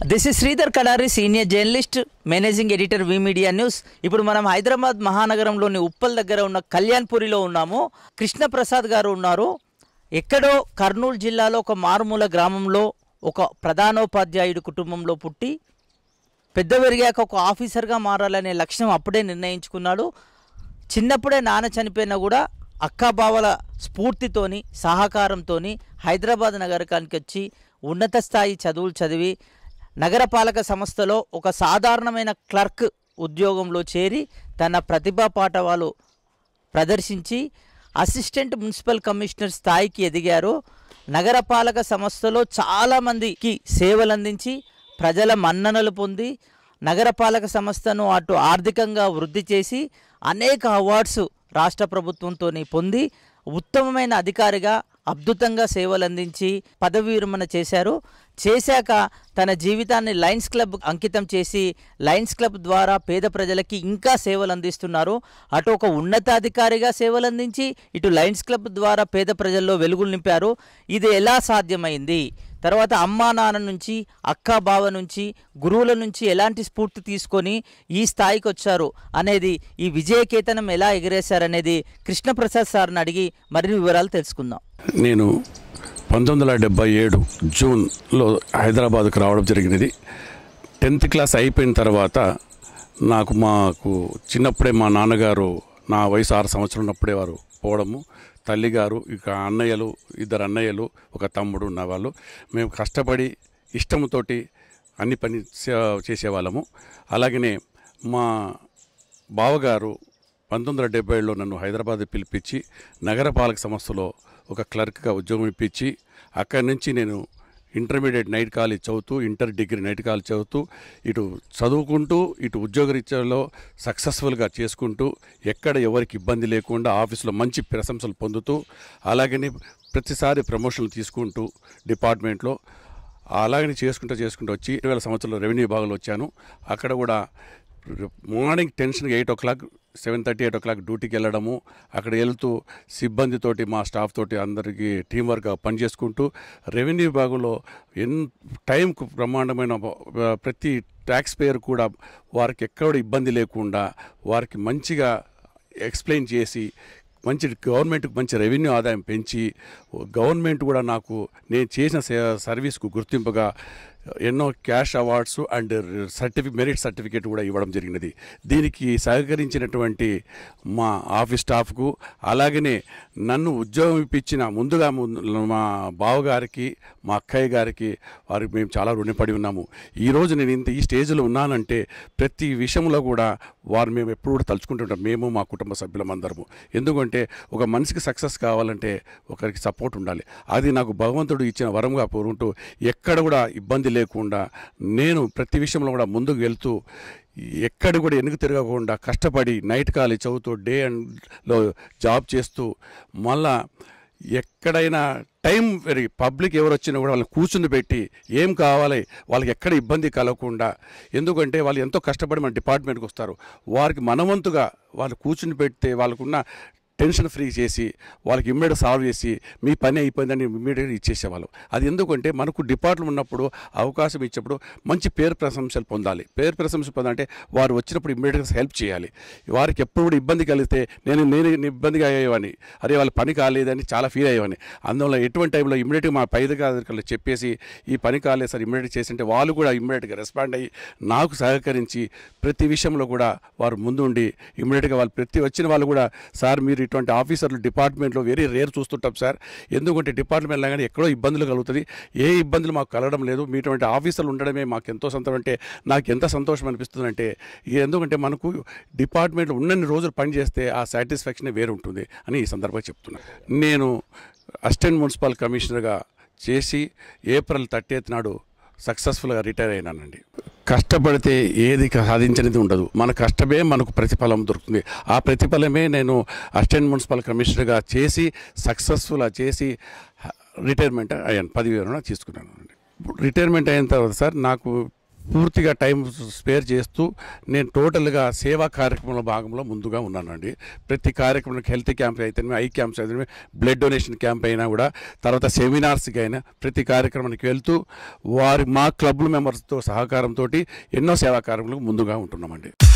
this is Sridhar Kadari senior journalist managing editor V media news ఇప్పుడు మనం హైదరాబాద్ మహానగరంలోని ఉప్పల్ దగ్గర ఉన్న కళ్యాణ్పురిలో ఉన్నాము కృష్ణప్రసాద్ గారు ఉన్నారు ఎక్కడో కర్నూలు జిల్లాలో ఒక మారుమూల గ్రామంలో ఒక ప్రధానోపాధ్యాయుడి కుటుంబంలో పుట్టి పెద్ద పెరిగాక ఒక ఆఫీసర్గా మారాలనే లక్ష్యం అప్పుడే నిర్ణయించుకున్నాడు చిన్నప్పుడే నాన్న చనిపోయినా కూడా అక్కా బావల స్ఫూర్తితోని సహకారంతోని హైదరాబాద్ నగరకానికి వచ్చి ఉన్నత స్థాయి చదువులు చదివి నగరపాలక సంస్థలో ఒక సాధారణమైన క్లర్క్ ఉద్యోగంలో చేరి తన ప్రతిభా పాఠవాలు ప్రదర్శించి అసిస్టెంట్ మున్సిపల్ కమిషనర్ స్థాయికి ఎదిగారు నగరపాలక సంస్థలో చాలామందికి సేవలు అందించి ప్రజల మన్ననలు పొంది నగరపాలక సంస్థను అటు ఆర్థికంగా వృద్ధి చేసి అనేక అవార్డ్స్ రాష్ట్ర ప్రభుత్వంతో పొంది ఉత్తమమైన అధికారిగా అద్భుతంగా సేవలు అందించి పదవి విరమణ చేశారు చేశాక తన జీవితాన్ని లయన్స్ క్లబ్ అంకితం చేసి లయన్స్ క్లబ్ ద్వారా పేద ప్రజలకి ఇంకా సేవలు అందిస్తున్నారు అటు ఒక ఉన్నతాధికారిగా సేవలు అందించి ఇటు లయన్స్ క్లబ్ ద్వారా పేద ప్రజల్లో వెలుగులు నింపారు ఇది ఎలా సాధ్యమైంది తర్వాత అమ్మా నాన్న నుంచి అక్క బావ నుంచి గురువుల నుంచి ఎలాంటి స్ఫూర్తి తీసుకొని ఈ స్థాయికి వచ్చారు అనేది ఈ విజయకేతనం ఎలా ఎగిరేశారనేది కృష్ణప్రసాద్ సార్ని అడిగి మరిన్ని వివరాలు తెలుసుకుందాం నేను పంతొమ్మిది వందల డెబ్బై ఏడు జూన్లో హైదరాబాద్కు రావడం జరిగినది టెన్త్ క్లాస్ అయిపోయిన తర్వాత నాకు మాకు చిన్నప్పుడే మా నాన్నగారు నా వయసు ఆరు సంవత్సరం ఉన్నప్పుడే వారు పోవడము తల్లిగారు ఇక అన్నయ్యలు ఇద్దరు అన్నయ్యలు ఒక తమ్ముడు ఉన్నవాళ్ళు మేము కష్టపడి ఇష్టంతోటి అన్ని పని చే- చేసేవాళ్ళము అలాగనే మా బావగారు పంతొమ్మిది వందల డెబ్బై ఏడులో నన్ను హైదరాబాద్ పిలిపించి నగరపాలక సంస్థలో ఒక క్లర్క్గా ఉద్యోగం ఇప్పించి అక్కడి నుంచి నేను ఇంటర్మీడియట్ నైట్ కాలేజ్ చదువుతూ ఇంటర్ డిగ్రీ నైట్ కాలేజ్ చదువుతూ ఇటు చదువుకుంటూ ఇటు ఉద్యోగరీత్యాలో సక్సెస్ఫుల్గా చేసుకుంటూ ఎక్కడ ఎవరికి ఇబ్బంది లేకుండా ఆఫీసులో మంచి ప్రశంసలు పొందుతూ అలాగనే ప్రతిసారి ప్రమోషన్లు తీసుకుంటూ డిపార్ట్మెంట్లో అలాగనే చేసుకుంటూ చేసుకుంటూ వచ్చి రెండు వేల సంవత్సరంలో రెవెన్యూ విభాగంలో వచ్చాను అక్కడ కూడా మార్నింగ్ టెన్షన్గా eight o'clock seven thirty eight o'clock డ్యూటీకి వెళ్ళడము అక్కడ వెళ్తూ సిబ్బందితోటి మా స్టాఫ్ తోటి అందరికీ టీం వర్క్ పనిచేసుకుంటూ రెవెన్యూ విభాగంలో ఎన్ టైంకు బ్రహ్మాండమైన బ- ప్రతి ట్యాక్స్ పేయర్ కూడా వారికి ఎక్కడ ఇబ్బంది లేకుండా వారికి మంచిగా ఎక్స్ప్లెయిన్ చేసి మంచి గవర్నమెంట్కి మంచి రెవెన్యూ ఆదాయం పెంచి గవర్నమెంట్ కూడా నాకు నేను చేసిన సే- సర్వీస్కు గుర్తింపుగా ఎన్నో క్యాష్ అవార్డ్స్ అండ్ సర్టిఫి మెరిట్ సర్టిఫికేట్ కూడా ఇవ్వడం జరిగినది దీనికి సహకరించినటువంటి మా ఆఫీస్ స్టాఫ్కు అలాగనే నన్ను ఉద్యోగం ఇప్పించిన ముందుగా ముందు మా బావగారికి మా అక్కయ్య గారికి వారికి మేము చాలా రుణపడి ఉన్నాము ఈరోజు నేను ఇంత ఈ స్టేజ్లో ఉన్నానంటే ప్రతి విషయంలో కూడా వారు మేము ఎప్పుడు కూడా తలుచుకుంటుంటాం మేము మా కుటుంబ సభ్యులం అందరము ఎందుకంటే ఒక మనిషికి సక్సెస్ కావాలంటే ఒకరికి సపోర్ట్ ఉండాలి అది నాకు భగవంతుడు ఇచ్చిన వరంగా కోరుకుంటూ ఎక్కడ కూడా ఇబ్బంది లేకుండా నేను ప్రతి విషయంలో కూడా ముందుకు వెళ్తూ ఎక్కడ కూడా వెనుక తిరగకుండా కష్టపడి నైట్ కాలేజ్ చదువుతూ డే అండ్లో జాబ్ చేస్తూ మళ్ళా ఎక్కడైనా టైం పెరిగి పబ్లిక్ ఎవరు వచ్చినా కూడా వాళ్ళని కూర్చుని పెట్టి ఏం కావాలి వాళ్ళకి ఎక్కడ ఇబ్బంది కలగకుండా ఎందుకంటే వాళ్ళు ఎంతో కష్టపడి మన డిపార్ట్మెంట్కి వస్తారు వారికి మనవంతుగా వాళ్ళు కూర్చుని పెడితే వాళ్ళకున్న టెన్షన్ ఫ్రీ చేసి వాళ్ళకి ఇమ్మీడియట్ సాల్వ్ చేసి మీ పని అయిపోయిందని ఇమ్మీడియట్ ఇచ్చేసేవాళ్ళం అది ఎందుకంటే మనకు డిపార్ట్మెంట్ ఉన్నప్పుడు అవకాశం ఇచ్చినప్పుడు మంచి పేరు ప్రశంసలు పొందాలి పేరు ప్రశంసలు పొందాలంటే వారు వచ్చినప్పుడు ఇమ్మీడియట్గా హెల్ప్ చేయాలి వారికి ఎప్పుడు కూడా ఇబ్బంది కలిగితే నేను నేను ఇబ్బందిగా అయ్యేవాని అరే వాళ్ళ పని కాలేదని చాలా ఫీల్ అయ్యేవాని అందువల్ల ఎటువంటి టైంలో ఇమ్మీడియట్గా మా పై అధికారులకు చెప్పేసి ఈ పని కాలేదు సార్ ఇమ్మీడియట్ చేసింటే వాళ్ళు కూడా ఇమ్మీడియట్గా రెస్పాండ్ అయ్యి నాకు సహకరించి ప్రతి విషయంలో కూడా వారు ముందుండి ఇమ్మీడియట్గా వాళ్ళు ప్రతి వచ్చిన వాళ్ళు కూడా సార్ మీరు ఇటువంటి ఆఫీసర్లు డిపార్ట్మెంట్లో వెరీ రేర్ చూస్తుంటాం సార్ ఎందుకంటే డిపార్ట్మెంట్ లాగానే ఎక్కడో ఇబ్బందులు కలుగుతుంది ఏ ఇబ్బందులు మాకు కలగడం లేదు మీటువంటి ఆఫీసర్లు ఉండడమే మాకు ఎంతో సంతోషం అంటే నాకు ఎంత సంతోషం అనిపిస్తుందంటే ఇది ఎందుకంటే మనకు డిపార్ట్మెంట్లో ఉన్నన్ని రోజులు పని చేస్తే ఆ సాటిస్ఫాక్షన్ వేరు ఉంటుంది అని ఈ సందర్భంగా చెప్తున్నాను నేను అసిస్టెంట్ మున్సిపల్ కమిషనర్గా చేసి ఏప్రిల్ థర్టీ నాడు సక్సెస్ఫుల్గా రిటైర్ అయినానండి కష్టపడితే ఏది సాధించనిది ఉండదు మన కష్టమే మనకు ప్రతిఫలం దొరుకుతుంది ఆ ప్రతిఫలమే నేను అసిస్టెంట్ మున్సిపల్ కమిషనర్గా చేసి సక్సెస్ఫుల్గా చేసి రిటైర్మెంట్ అయ్యాను పదివేల తీసుకున్నాను రిటైర్మెంట్ అయిన తర్వాత సార్ నాకు పూర్తిగా టైం స్పేర్ చేస్తూ నేను టోటల్గా సేవా కార్యక్రమంలో భాగంలో ముందుగా ఉన్నానండి ప్రతి కార్యక్రమానికి హెల్త్ క్యాంప్ అయితేనే ఐ క్యాంప్స్ అయితేనే బ్లడ్ డొనేషన్ క్యాంప్ అయినా కూడా తర్వాత సెమినార్స్కి అయినా ప్రతి కార్యక్రమానికి వెళ్తూ వారి మా క్లబ్ మెంబర్స్తో సహకారంతో ఎన్నో సేవా కార్యక్రమాలకు ముందుగా ఉంటున్నామండి